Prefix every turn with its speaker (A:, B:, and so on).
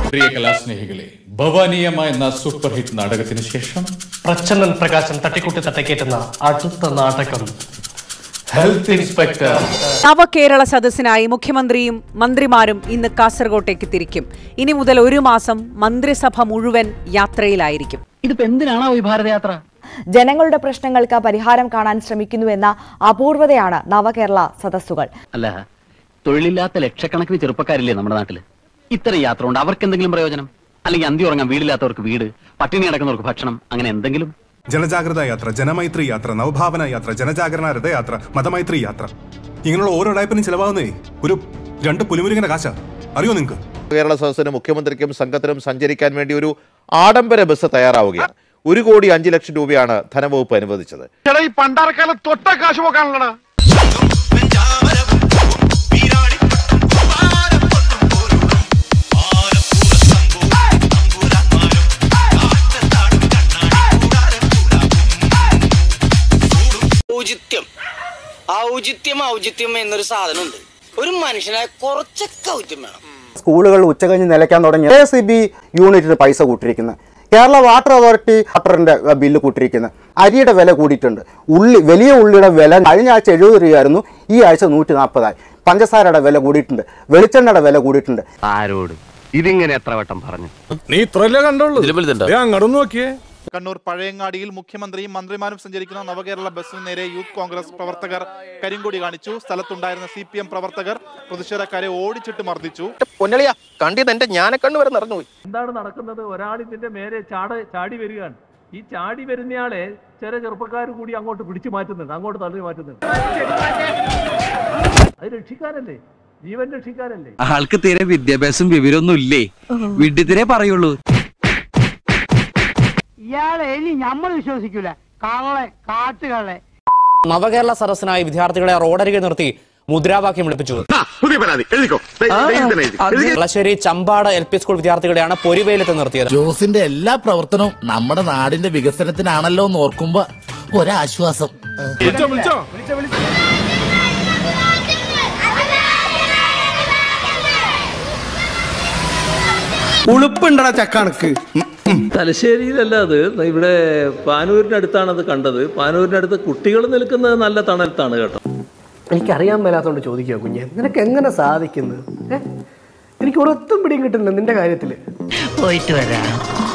A: പ്രിയ കലാസ്നേഹികളെ ഭവാനീയമ്മ എന്ന super hit നാടകത്തിന് ശേഷം
B: പ്രച്ഛന്നൻ പ്രകാശൻ തട്ടിക്കൂട്ടി തട്ടക്കേറ്റുന്ന അടുത്ത നാടകം ഹെൽത്ത് ഇൻസ്പെക്ടർ
C: നവകേരള സദസ്സിനായി മുഖ്യമന്ത്രിയും മന്ത്രിമാരും ഇന്ന് കാസർഗോട്ടേക്ക് തിരിക്കും ഇനി മുതൽ ഒരു മാസം മന്ത്രിസഭ മുഴുവൻ യാത്രയിലായിരിക്കും
D: ഇതിപ്പോ എന്തിനാണോ ഈ ഭാരതയാത്ര
E: ജനങ്ങളുടെ പ്രശ്നങ്ങൾക്ക് പരിഹാരം കാണാൻ ശ്രമിക്കുന്നുവെന്ന അപൂർവതയാണ് നവകേരള സദസ്സുകൾ
D: അല്ല തൊഴിലില്ലാത്ത ലക്ഷക്കണക്കിന് ചെറുപ്പക്കാരില്ലേ നമ്മുടെ നാട്ടില് ഇത്തരം യാത്ര കൊണ്ട് അവർക്ക് എന്തെങ്കിലും പ്രയോജനം അല്ലെങ്കിൽ അന്തി ഉറങ്ങാൻ വീടില്ലാത്തവർക്ക് വീട് പട്ടിണി കിടക്കുന്നവർക്ക് ഭക്ഷണം അങ്ങനെ എന്തെങ്കിലും
F: ജനജാഗ്രത യാത്ര ജനമൈത്രി യാത്ര നവഭാവന യാത്ര ജനജാഗരണ രഥയാത്ര മതമൈത്രി യാത്ര ഇങ്ങനെയുള്ള ഓരോ ടൈപ്പിനും ചിലവാകുന്നേ ഒരു രണ്ട് പുലിമുരുകന്റെ കാശ അറിയോ നിങ്ങൾക്ക്
G: കേരള സദസ്സിന് മുഖ്യമന്ത്രിക്കും സംഘത്തിനും സഞ്ചരിക്കാൻ വേണ്ടി ഒരു ആഡംബര ബസ് തയ്യാറാവുകയാണ് ഒരു കോടി അഞ്ച് ലക്ഷം രൂപയാണ് ധനവകുപ്പ് അനുവദിച്ചത്
H: ഈ പണ്ടാരക്കാലം തൊട്ട കാശ് പോക്കാണല്ലടാ
I: ഔചിത്യം ഔചിത്യം ഔചിത്യം എന്നൊരു സാധനമുണ്ട് ഒരു മനുഷ്യനായ കുറച്ചൊക്കെ ഔചിത്യം വേണം
J: സ്കൂളുകൾ ഉച്ചകഴിഞ്ഞ് നിലയ്ക്കാൻ തുടങ്ങി കെ എസ് ഇ ബി യൂണിറ്റിന് പൈസ കൂട്ടിയിരിക്കുന്നത് കേരള വാട്ടർ അതോറിറ്റി വാട്ടറിന്റെ അഹ്, ബില്ല് കൂട്ടിയിരിക്കുന്നത് അരിയുടെ വില കൂടിയിട്ടുണ്ട് ഉള്ളി വലിയ ഉള്ളിയുടെ വില കഴിഞ്ഞ ആഴ്ച എഴുപത് രൂപയായിരുന്നു ഈ ആഴ്ച നൂറ്റി നാൽപ്പതായി പഞ്ചസാരയുടെ വില കൂടിയിട്ടുണ്ട് വെളിച്ചെണ്ണയുടെ വില കൂടിയിട്ടുണ്ട്
D: ആരോട് ഇതിങ്ങനെ എത്ര വട്ടം പറഞ്ഞു
H: നീ ഇത്രല്ലേ കണ്ടുള്ളൂ അങ്ങോട്ട് നോക്കിയേ
K: കണ്ണൂർ പഴയങ്ങാടിയിൽ മുഖ്യമന്ത്രിയും മന്ത്രിമാരും സഞ്ചരിക്കുന്ന നവകേരള ബസ്സിന് നേരെ യൂത്ത് കോൺഗ്രസ് പ്രവർത്തകർ കരിങ്കൊടി കാണിച്ചു സ്ഥലത്തുണ്ടായിരുന്ന സി പി എം പ്രവർത്തകർ പ്രതിഷേധക്കാരെ ഓടിച്ചിട്ട് മർദ്ദിച്ചു
I: പൊന്നളിയാ കണ്ടിത് എന്റെ ഞാനക്കണ്ണു വരെ നിറഞ്ഞുപോയി
B: എന്താണ് നടക്കുന്നത് ഒരാൾ ഇതിന്റെ മേലെ ചാട ചാടി വരികയാണ് ഈ ചാടി വരുന്നയാളെ ചില ചെറുപ്പക്കാർ കൂടി അങ്ങോട്ട് പിടിച്ചു മാറ്റുന്നുണ്ട് അങ്ങോട്ട് തള്ളി മാറ്റുന്നുണ്ട് അത് രക്ഷിക്കാനല്ലേ ജീവൻ രക്ഷിക്കാനല്ലേ
I: ആൾക്ക് തീരെ വിദ്യാഭ്യാസം വിവരമൊന്നും ഇല്ലേ വിഡ്ഢിത്തിരെ പറയുള്ളൂ
D: ഇയാളെ ഇനി നമ്മൾ വിശ്വസിക്കൂല കള്ളെ കാട്ടുകളെ
B: നവകേരള സദസ്സിനായി വിദ്യാർത്ഥികളെ റോഡരികെ നിർത്തി മുദ്രാവാക്യം വിളിപ്പിച്ചു
H: പുതിയ പരാതി എഴുതിക്കോ
B: Kalasseri Chambad L P school വിദ്യാർത്ഥികളെയാണ് പൊരിവെയിലത്ത് നിർത്തിയത്
I: ജോസിന്റെ എല്ലാ പ്രവർത്തനവും നമ്മുടെ നാടിന്റെ വികസനത്തിനാണല്ലോ എന്ന് ഓർക്കുമ്പോ ഒരാശ്വാസം
H: വിളിച്ചോ വിളിച്ചോ
I: ഉളുപ്പുണ്ടടാ ചക്കണക്ക്
B: തലശ്ശേരിയിലല്ല അത് ഇവിടെ പാനൂരിന്റെ അടുത്താണ് അത് കണ്ടത് പാനൂരിന്റെ അടുത്ത് കുട്ടികൾ നിൽക്കുന്നത് നല്ല തണലത്താണ് കേട്ടോ എനിക്കറിയാൻ മേലാത്തോണ്ട് ചോദിക്കുക കുഞ്ഞെ നിനക്ക് എങ്ങനെ സാധിക്കുന്നത് ഏ? എനിക്ക് ഒരൊത്തും പിടിയും കിട്ടുന്നില്ല നിന്റെ കാര്യത്തില്
I: പോയിട്ട് വരാം